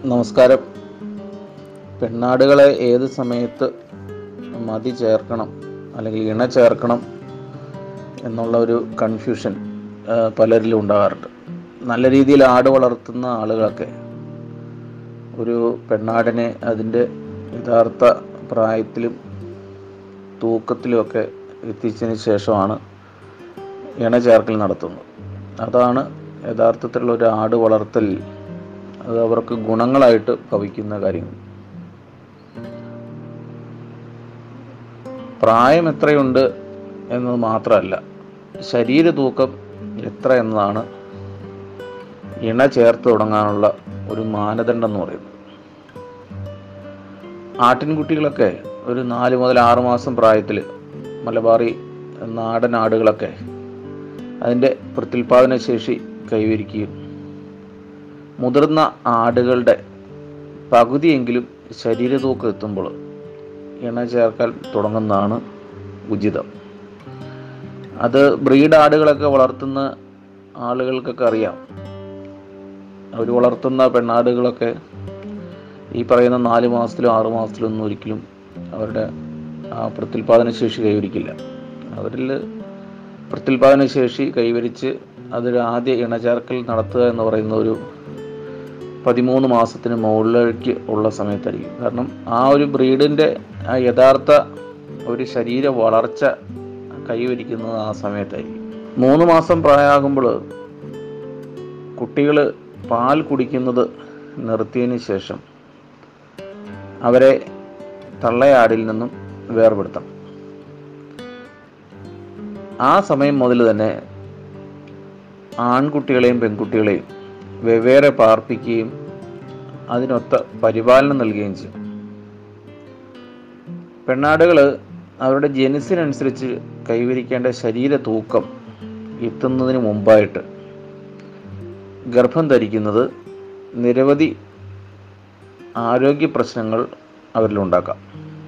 നമസ്കാരം പെണ്ണാടുകളെ ഏത് സമയത്ത് മതി ചേർക്കണം അല്ലെങ്കിൽ ഇണ ചേർക്കണം എന്നുള്ള ഒരു കൺഫ്യൂഷൻ ആ, പലരിലും ഉണ്ടാകാറുണ്ട് നല്ല രീതിയിൽ ആട് വളർത്തുന്ന ആളുകളൊക്കെ ഒരു പെണ്ണാടിനെ അതിൻ്റെ യഥാർത്ഥ പ്രായത്തിലും തൂക്കത്തിലുമൊക്കെ എത്തിച്ചതിന് ശേഷമാണ് ഇണ ചേർക്കൽ നടത്തുന്നത് അതാണ് യഥാർത്ഥത്തിലുള്ള ഒരു ആട് വളർത്തൽ അത് അവർക്ക് ഗുണങ്ങളായിട്ട് ഭവിക്കുന്ന കാര്യങ്ങൾ പ്രായം എത്രയുണ്ട് എന്നത് മാത്രമല്ല ശരീര തൂക്കം എത്ര എന്നതാണ് ഇണ ചേർത്ത് തുടങ്ങാനുള്ള ഒരു മാനദണ്ഡം എന്ന് പറയുന്നത് ആട്ടിൻകുട്ടികളൊക്കെ ഒരു നാല് മുതൽ ആറ് മാസം പ്രായത്തിൽ മലബാറി നാടൻ ആടുകളൊക്കെ അതിൻ്റെ പ്രത്യുൽപാദന ശേഷി കൈവരിക്കുകയും മുതിർന്ന ആടുകളുടെ പകുതിയെങ്കിലും ശരീര തൂക്കം എത്തുമ്പോൾ ഇണ ചേർക്കാൻ തുടങ്ങുന്നതാണ് ഉചിതം അത് ബ്രീഡ് ആടുകളൊക്കെ വളർത്തുന്ന ആളുകൾക്കൊക്കെ അറിയാം അവർ വളർത്തുന്ന പെണ്ണാടുകളൊക്കെ ഈ പറയുന്ന നാല് മാസത്തിലും ആറ് മാസത്തിലും ഒന്നും ഒരിക്കലും അവരുടെ ആ പ്രത്യുൽപാദന ശേഷി കൈവരിക്കില്ല അവരിൽ പ്രത്യുൽപാദന ശേഷി കൈവരിച്ച് അതൊരു ആദ്യ ഇണചേർക്കൽ നടത്തുക എന്ന് പറയുന്ന ഒരു പതിമൂന്ന് മാസത്തിന് മുകളിലേക്ക് ഉള്ള സമയത്തായിരിക്കും കാരണം ആ ഒരു ബ്രീഡിൻ്റെ ആ യഥാർത്ഥ ഒരു ശരീര വളർച്ച കൈവരിക്കുന്നത് ആ സമയത്തായിരിക്കും മൂന്ന് മാസം പ്രായമാകുമ്പോൾ കുട്ടികൾ പാൽ കുടിക്കുന്നത് നിർത്തിയതിന് ശേഷം അവരെ തള്ളയാടിൽ നിന്നും വേർപെടുത്തണം ആ സമയം മുതൽ തന്നെ ആൺകുട്ടികളെയും പെൺകുട്ടികളെയും വെവ്വേറെ പാർപ്പിക്കുകയും അതിനൊത്ത പരിപാലനം നൽകുകയും ചെയ്യും പെണ്ണാടുകൾ അവരുടെ ജനുസിനനുസരിച്ച് കൈവരിക്കേണ്ട ശരീര തൂക്കം എത്തുന്നതിന് മുമ്പായിട്ട് ഗർഭം ധരിക്കുന്നത് നിരവധി ആരോഗ്യ പ്രശ്നങ്ങൾ അവരിലുണ്ടാക്കാം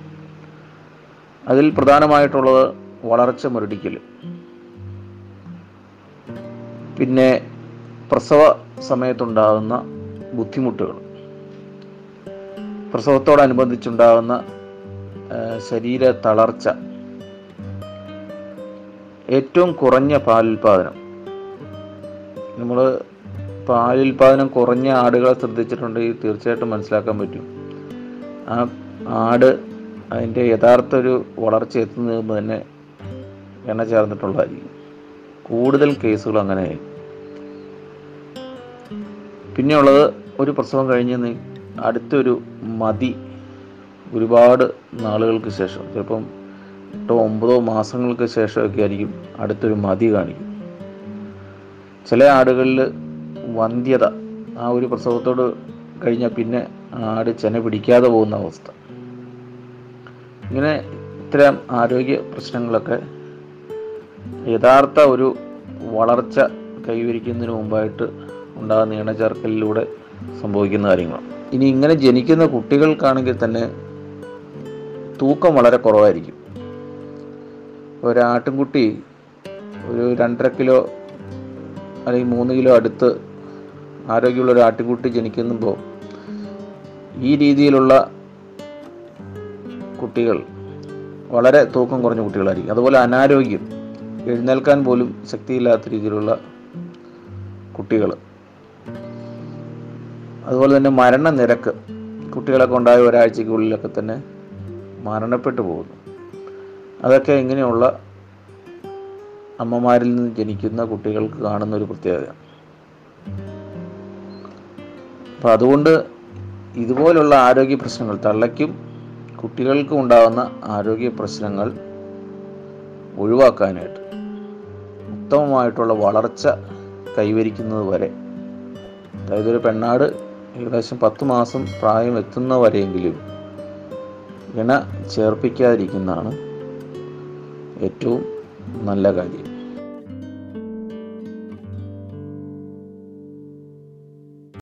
അതിൽ പ്രധാനമായിട്ടുള്ളത് വളർച്ച മുരടിക്കൽ പിന്നെ പ്രസവ സമയത്തുണ്ടാകുന്ന ബുദ്ധിമുട്ടുകൾ പ്രസവത്തോടനുബന്ധിച്ചുണ്ടാകുന്ന ആ, ശരീര തളർച്ച ഏറ്റവും കുറഞ്ഞ പാലുൽപാദനം നമ്മൾ പാലുൽപാദനം കുറഞ്ഞ ആടുകളെ ശ്രദ്ധിച്ചിട്ടുണ്ടെങ്കിൽ തീർച്ചയായിട്ടും മനസ്സിലാക്കാൻ പറ്റും ആ ആട് അതിൻ്റെ യഥാർത്ഥ ഒരു വളർച്ച എത്തുന്നതിന് മുമ്പ് തന്നെ എണ്ണ ചേർന്നിട്ടുള്ളതായിരിക്കും കൂടുതൽ കേസുകൾ അങ്ങനെയായി പിന്നെയുള്ളത് ഒരു പ്രസവം കഴിഞ്ഞ് നി- അടുത്തൊരു മതി ഒരുപാട് നാളുകൾക്ക് ശേഷം ചിലപ്പം എട്ടോ ഒമ്പതോ മാസങ്ങൾക്ക് ശേഷമൊക്കെ ആയിരിക്കും അടുത്തൊരു മതി കാണിക്കും ചില ആടുകളിൽ വന്ധ്യത ആ ഒരു പ്രസവത്തോട് കഴിഞ്ഞാൽ പിന്നെ ആട് ചെന പിടിക്കാതെ പോകുന്ന അവസ്ഥ ഇങ്ങനെ ഇത്തരം ആരോഗ്യ പ്രശ്നങ്ങളൊക്കെ യഥാർത്ഥ ഒരു വളർച്ച കൈവരിക്കുന്നതിന് മുമ്പായിട്ട് ഉണ്ടാകുന്ന ഇണചേർക്കലിലൂടെ സംഭവിക്കുന്ന കാര്യങ്ങളാണ് ഇനി ഇങ്ങനെ ജനിക്കുന്ന കുട്ടികൾക്കാണെങ്കിൽ തന്നെ തൂക്കം വളരെ കുറവായിരിക്കും ഒരു ആട്ടിൻകുട്ടി ഒരു രണ്ടര കിലോ അല്ലെങ്കിൽ മൂന്ന് കിലോ അടുത്ത് ആരോഗ്യമുള്ള ഒരു ആട്ടിൻകുട്ടി ജനിക്കുമ്പോൾ ഈ രീതിയിലുള്ള കുട്ടികൾ വളരെ തൂക്കം കുറഞ്ഞ കുട്ടികളായിരിക്കും അതുപോലെ അനാരോഗ്യം എഴുന്നേൽക്കാൻ പോലും ശക്തിയില്ലാത്ത രീതിയിലുള്ള കുട്ടികൾ അതുപോലെ തന്നെ മരണനിരക്ക് കുട്ടികളൊക്കെ ഉണ്ടായ ഒരാഴ്ചയ്ക്കുള്ളിലൊക്കെ തന്നെ മരണപ്പെട്ടു പോകുന്നു അതൊക്കെ ഇങ്ങനെയുള്ള അമ്മമാരിൽ നിന്ന് ജനിക്കുന്ന കുട്ടികൾക്ക് കാണുന്ന ഒരു പ്രത്യേകത അപ്പം അതുകൊണ്ട് ഇതുപോലുള്ള ആരോഗ്യ പ്രശ്നങ്ങൾ തള്ളയ്ക്കും കുട്ടികൾക്കും ഉണ്ടാകുന്ന ആരോഗ്യ പ്രശ്നങ്ങൾ ഒഴിവാക്കാനായിട്ട് ഉത്തമമായിട്ടുള്ള വളർച്ച കൈവരിക്കുന്നത് വരെ അതായത് ഒരു പെണ്ണാട് ഏകദേശം പത്ത് മാസം പ്രായം എത്തുന്നവരെയെങ്കിലും ഇണ ചേർപ്പിക്കാതിരിക്കുന്നതാണ് ഏറ്റവും നല്ല കാര്യം